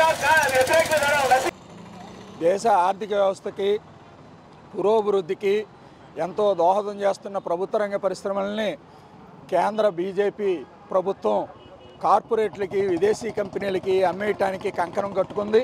దేశ ఆర్థిక వ్యవస్థకి పురోభివృద్ధికి ఎంతో దోహదం చేస్తున్న ప్రభుత్వ రంగ పరిశ్రమల్ని కేంద్ర బీజేపీ ప్రభుత్వం కార్పొరేట్లకి విదేశీ కంపెనీలకి అమ్మేయటానికి కంకణం కట్టుకుంది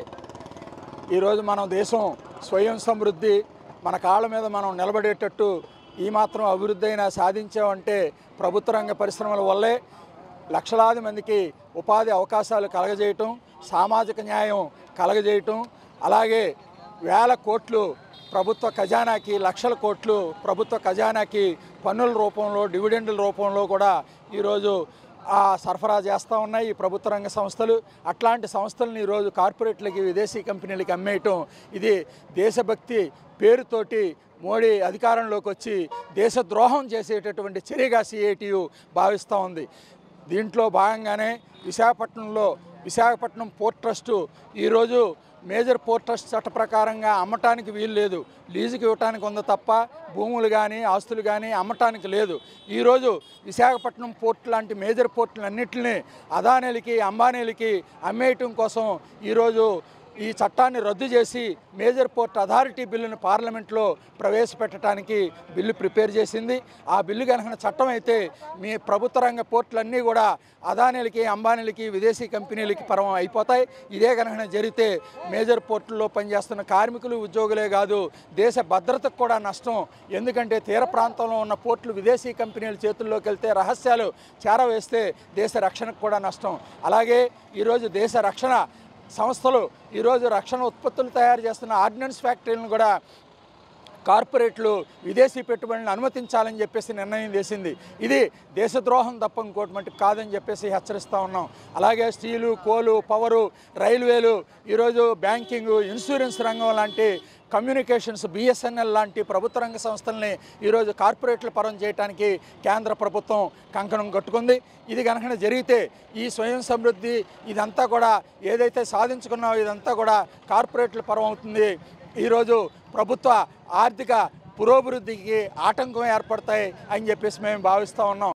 ఈరోజు మనం దేశం స్వయం సమృద్ధి మన కాళ్ళ మీద మనం నిలబడేటట్టు ఈ మాత్రం అభివృద్ధి అయినా సాధించామంటే ప్రభుత్వ రంగ పరిశ్రమల వల్లే లక్షలాది మందికి ఉపాధి అవకాశాలు కలగజేయటం సామాజిక న్యాయం కలగజేయటం అలాగే వేల కోట్లు ప్రభుత్వ ఖజానాకి లక్షల కోట్లు ప్రభుత్వ ఖజానాకి పన్నుల రూపంలో డివిడెండ్ల రూపంలో కూడా ఈరోజు ఆ సరఫరా చేస్తూ ఉన్నాయి ఈ ప్రభుత్వ రంగ సంస్థలు అట్లాంటి సంస్థలను ఈరోజు కార్పొరేట్లకి విదేశీ కంపెనీలకి అమ్మేయటం ఇది దేశభక్తి పేరుతోటి మోడీ అధికారంలోకి వచ్చి దేశద్రోహం చేసేటటువంటి చర్యగా సిఐటియు భావిస్తూ ఉంది దీంట్లో భాగంగానే విశాఖపట్నంలో విశాఖపట్నం పోర్ట్ ట్రస్టు ఈరోజు మేజర్ పోర్ట్ ట్రస్ట్ చట్ట ప్రకారంగా అమ్మటానికి వీలు లేదు లీజుకి ఇవ్వటానికి ఉంది తప్ప భూములు కానీ ఆస్తులు కానీ అమ్మటానికి లేదు ఈరోజు విశాఖపట్నం పోర్ట్ లాంటి మేజర్ పోర్టులన్నింటినీ అదానీలకి అంబానీలకి అమ్మేయటం కోసం ఈరోజు ఈ చట్టాన్ని రద్దు చేసి మేజర్ పోర్ట్ అథారిటీ బిల్లును పార్లమెంట్లో ప్రవేశపెట్టడానికి బిల్లు ప్రిపేర్ చేసింది ఆ బిల్లు కనుక చట్టం అయితే మీ ప్రభుత్వ రంగ పోర్టులన్నీ కూడా అదానీలకి అంబానీలకి విదేశీ కంపెనీలకి పరం అయిపోతాయి ఇదే కనుక జరిగితే మేజర్ పోర్టుల్లో పనిచేస్తున్న కార్మికులు ఉద్యోగులే కాదు దేశ భద్రతకు కూడా నష్టం ఎందుకంటే తీర ప్రాంతంలో ఉన్న పోర్టులు విదేశీ కంపెనీల చేతుల్లోకి వెళ్తే రహస్యాలు చేరవేస్తే దేశ రక్షణకు కూడా నష్టం అలాగే ఈరోజు దేశ రక్షణ సంస్థలు ఈరోజు రక్షణ ఉత్పత్తులు తయారు చేస్తున్న ఆర్డినెన్స్ ఫ్యాక్టరీలను కూడా కార్పొరేట్లు విదేశీ పెట్టుబడులను అనుమతించాలని చెప్పేసి నిర్ణయం చేసింది ఇది దేశద్రోహం తప్ప ఇంకోటి మటుకు కాదని చెప్పేసి హెచ్చరిస్తూ ఉన్నాం అలాగే స్టీలు కోలు పవరు రైల్వేలు ఈరోజు బ్యాంకింగ్ ఇన్సూరెన్స్ రంగం లాంటి కమ్యూనికేషన్స్ బిఎస్ఎన్ఎల్ లాంటి ప్రభుత్వ రంగ సంస్థల్ని ఈరోజు కార్పొరేట్ల పరం చేయడానికి కేంద్ర ప్రభుత్వం కంకణం కట్టుకుంది ఇది కనుక జరిగితే ఈ స్వయం సమృద్ధి ఇదంతా కూడా ఏదైతే సాధించుకున్నామో ఇదంతా కూడా కార్పొరేట్ల పరం అవుతుంది ఈరోజు ప్రభుత్వ ఆర్థిక పురోభివృద్ధికి ఆటంకం ఏర్పడతాయి అని చెప్పేసి మేము భావిస్తూ ఉన్నాం